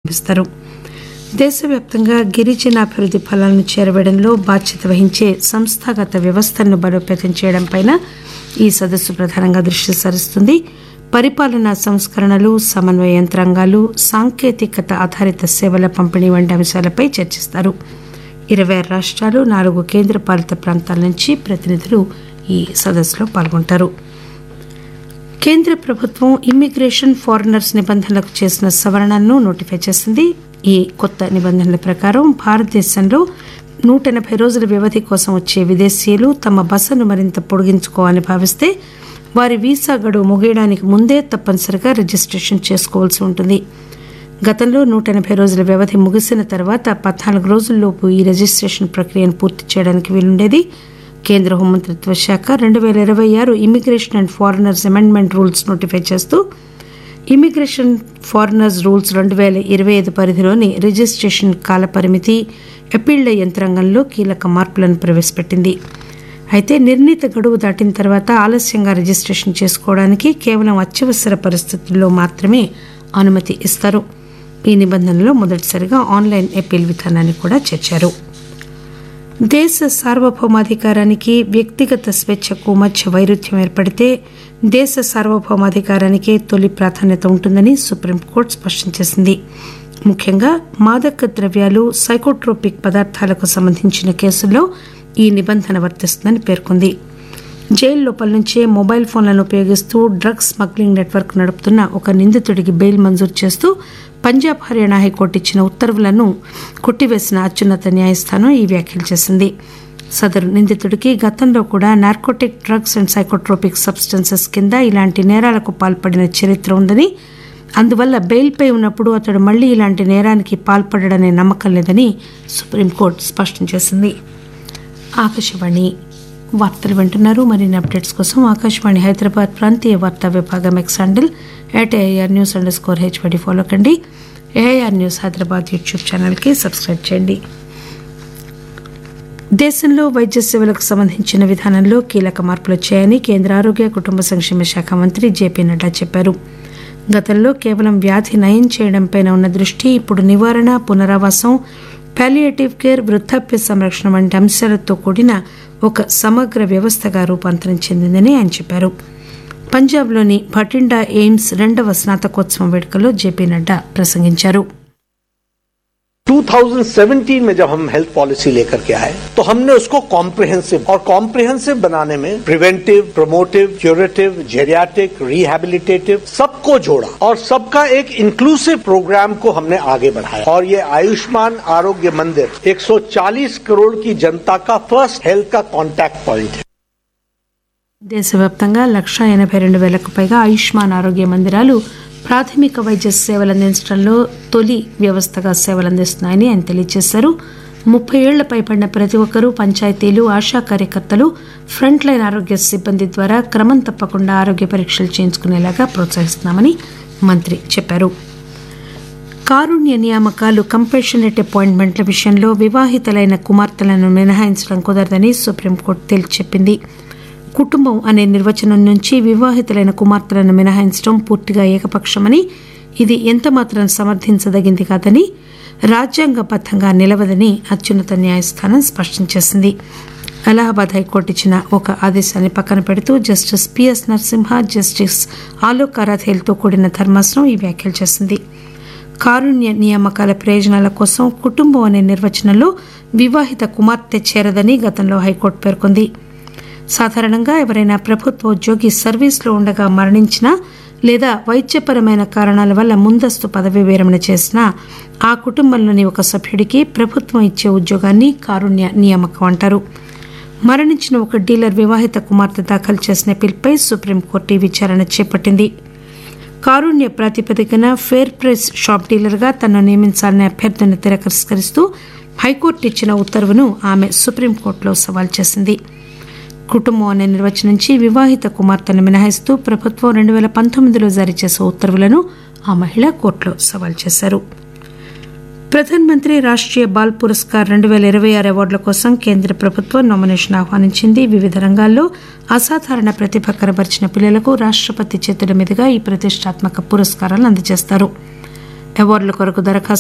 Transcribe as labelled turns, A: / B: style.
A: ఇస్తారు దేశవ్యాప్తంగా గిరిజనాభివృద్ధి ఫలాలను చేరవేయడంలో బాధ్యత వహించే సంస్థాగత వ్యవస్థలను బలోపేతం చేయడంపై ఈ సదస్సు ప్రధానంగా దృష్టి సారిస్తుంది పరిపాలనా సంస్కరణలు సమన్వయ యంత్రాంగాలు సాంకేతికత ఆధారిత సేవల పంపిణీ వంటి అంశాలపై చర్చిస్తారు ఇరవై ఆరు రాష్ట్రాలు నాలుగు కేంద్రపాలిత ప్రాంతాల నుంచి ప్రతినిధులు ఈ సదస్సులో పాల్గొంటారు కేంద్ర ప్రభుత్వం ఇమ్మిగ్రేషన్ ఫారినర్స్ నిబంధనలకు చేసిన సవరణలను నోటిఫై చేసింది ఈ కొత్త నిబంధనల ప్రకారం భారతదేశంలో నూట ఎనభై రోజుల వ్యవధి కోసం వచ్చే విదేశీయులు తమ బసను మరింత పొడిగించుకోవాలని భావిస్తే వారి వీసా గడువు ముగియడానికి ముందే తప్పనిసరిగా రిజిస్ట్రేషన్ చేసుకోవాల్సి ఉంటుంది గతంలో నూట ఎనభై రోజుల వ్యవధి ముగిసిన తర్వాత పద్నాలుగు రోజుల్లోపు ఈ రిజిస్ట్రేషన్ ప్రక్రియను పూర్తి చేయడానికి వీలుండేది కేంద్ర హోంమంత్రిత్వ శాఖ రెండు వేల ఇరవై ఆరు immigration and foreigners amendment rules notify చేస్తూ ఇమిగ్రేషన్ ఫారినర్స్ రూల్స్ రెండు వేల ఇరవై ఐదు పరిధిలోని రిజిస్ట్రేషన్ కాల పరిమితి అప్పీళ్ల యంత్రాంగంలో కీలక మార్పులను ప్రవేశపెట్టింది అయితే నిర్ణీత గడువు దాటిన తర్వాత ఆలస్యంగా రిజిస్ట్రేషన్ చేసుకోవడానికి కేవలం అత్యవసర పరిస్థితుల్లో మాత్రమే అనుమతి ఇస్తారు ఈ నిబంధనలో మొదటిసారిగా ఆన్లైన్ అప్పీల్ విధానాన్ని కూడా చేర్చారు దేశ సార్వభౌమాధికారానికి వ్యక్తిగత స్వేచ్ఛకు మధ్య వైరుధ్యం ఏర్పడితే దేశ సార్వభౌమాధికారానికే తొలి ప్రాధాన్యత ఉంటుందని సుప్రీంకోర్టు స్పష్టం చేసింది ముఖ్యంగా మాదక ద్రవ్యాలు సైకోట్రోపిక్ పదార్థాలకు సంబంధించిన కేసుల్లో ఈ నిబంధన వర్తిస్తుందని పేర్కొంది జైలు లోపల నుంచే మొబైల్ ఫోన్లను ఉపయోగిస్తూ డ్రగ్స్ స్మగ్లింగ్ నెట్వర్క్ నడుపుతున్న ఒక నిందితుడికి బెయిల్ మంజూరు చేస్తూ పంజాబ్ హర్యానా హైకోర్టు ఇచ్చిన ఉత్తర్వులను కొట్టివేసిన అత్యున్నత న్యాయస్థానం ఈ వ్యాఖ్యలు చేసింది సదరు నిందితుడికి గతంలో కూడా narcotic drugs and psychotropic substances కింద ఇలాంటి నేరాలకు పాల్పడిన చరిత్ర ఉందని అందువల్ల బెయిల్పై ఉన్నప్పుడు అతడు మళ్లీ ఇలాంటి నేరానికి పాల్పడడనే నమ్మకం లేదని సుప్రీంకోర్టు స్పష్టం చేసింది ఆకాశవాణి వార్తలు వింటున్నారు మరిన్ని అప్డేట్స్ కోసం ఆకాశవాణి హైదరాబాద్ ప్రాంతీయ వార్తా విభాగం X handle at AIR news under score HYD follow కండి ఏఐఆర్ న్యూస్ హైదరాబాద్ యూట్యూబ్ ఛానల్కి సబ్స్క్రైబ్ చేయండి దేశంలో వైద్య సేవలకు సంబంధించిన విధానంలో కీలక మార్పులు వచ్చాయని కేంద్ర ఆరోగ్య కుటుంబ సంక్షేమ శాఖ మంత్రి జేపీ నడ్డా చెప్పారు గతంలో కేవలం వ్యాధి నయం చేయడంపై ఉన్న దృష్టి ఇప్పుడు నివారణ పునరావాసం పాలియేటివ్ కేర్ వృద్ధాప్య సంరక్షణ వంటి అంశాలతో కూడిన ఒక సమగ్ర వ్యవస్థగా రూపాంతరం చెందిందని ఆయన చెప్పారు పంజాబ్లోని భటిండా ఎయిమ్స్ రెండవ స్నాతకోత్సవం వేడుకలో జేపీ నడ్డా ప్రసంగించారు
B: 2017 में जब हम हेल्थ पॉलिसी लेकर के आए तो हमने उसको कॉम्प्रिहेंसिव और कॉम्प्रिहेंसिव बनाने में preventive promotive curative geriatric rehabilitative सबको जोड़ा और सबका एक इंक्लूसिव प्रोग्राम को हमने आगे बढ़ाया और ये आयुष्मान आरोग्य मंदिर 140 करोड़ की जनता का फर्स्ट हेल्थ का कॉन्टैक्ट पॉइंट है
A: దేశవ్యాప్తంగా లక్షా ఎనభై రెండు వేలకు పైగా ఆయుష్మాన్ ఆరోగ్య మందిరాలు ప్రాథమిక వైద్య సేవలు అందించడంలో తొలి వ్యవస్థగా సేవలు అందిస్తున్నాయని ఆయన తెలియజేశారు ముప్పై ఏళ్ల పైబడిన ప్రతి ఒక్కరూ పంచాయతీలు ఆశా కార్యకర్తలు ఫ్రంట్ లైన్ ఆరోగ్య సిబ్బంది ద్వారా క్రమం తప్పకుండా ఆరోగ్య పరీక్షలు చేయించుకునేలాగా ప్రోత్సహిస్తున్నామని మంత్రి చెప్పారు కారుణ్య నియామకాలు కంపల్షనరీ అపాయింట్మెంట్ల విషయంలో వివాహితులైన కుమార్తెలను మినహాయించడం కుదరదని సుప్రీంకోర్టు తేల్చి చెప్పింది కుటుంబం అనే నిర్వచనం నుంచి వివాహితులైన కుమార్తెలను మినహాయించడం పూర్తిగా ఏకపక్షమని ఇది ఎంతమాత్రం సమర్థించదగింది కాదని రాజ్యాంగబద్దంగా నిలవదని అత్యున్నత న్యాయస్థానం స్పష్టం చేసింది అలహాబాద్ హైకోర్టు ఇచ్చిన ఒక ఆదేశాన్ని పక్కన పెడుతూ justice PS Narasimha justice Alok అరాథేల్తో కూడిన ధర్మాసనం ఈ వ్యాఖ్యలు చేసింది కారుణ్య నియామకాల ప్రయోజనాల కోసం కుటుంబం అనే నిర్వచనంలో వివాహిత కుమార్తె చేరదని గతంలో హైకోర్టు పేర్కొంది సాధారణంగా ఎవరైనా ప్రభుత్వ ఉద్యోగి సర్వీస్లో ఉండగా మరణించినా లేదా వైద్యపరమైన కారణాల వల్ల ముందస్తు పదవీ విరమణ చేసినా ఆ కుటుంబంలోని ఒక సభ్యుడికి ప్రభుత్వం ఇచ్చే ఉద్యోగాన్ని కారుణ్య నియామకం అంటారు మరణించిన ఒక డీలర్ వివాహిత కుమార్తె దాఖలు చేసిన పిల్పై సుప్రీంకోర్టు ఈ విచారణ చేపట్టింది కారుణ్య ప్రాతిపదికన ఫేర్ ప్రైస్ షాప్ డీలర్గా తనను నియమించాలనే అభ్యర్థన తిరస్కరిస్తూ హైకోర్టు ఇచ్చిన ఉత్తర్వును ఆమె సుప్రీంకోర్టులో సవాల్ చేసింది కుటుంబం అనే నిర్వచనించి వివాహిత కుమార్తెను మినహాయిస్తూ ప్రభుత్వం రెండు వేల పంతొమ్మిదిలో జారీ చేసే ఉత్తర్వులను ఆ మహిళ కోర్టులో సవాల్ చేశారు ప్రధాన మంత్రి రాష్ట్రీయ బాల్ పురస్కార్ రెండు వేల ఇరవై ఆరు అవార్డుల కోసం కేంద్ర ప్రభుత్వం నామినేషన్ ఆహ్వానించింది వివిధ రంగాల్లో అసాధారణ ప్రతిభ కనబరిచిన పిల్లలకు రాష్ట్రపతి చేతుల మీదుగా ఈ ప్రతిష్టాత్మక పురస్కారాలను అందజేస్తారు అవార్డుల కొరకు దరఖాస్తు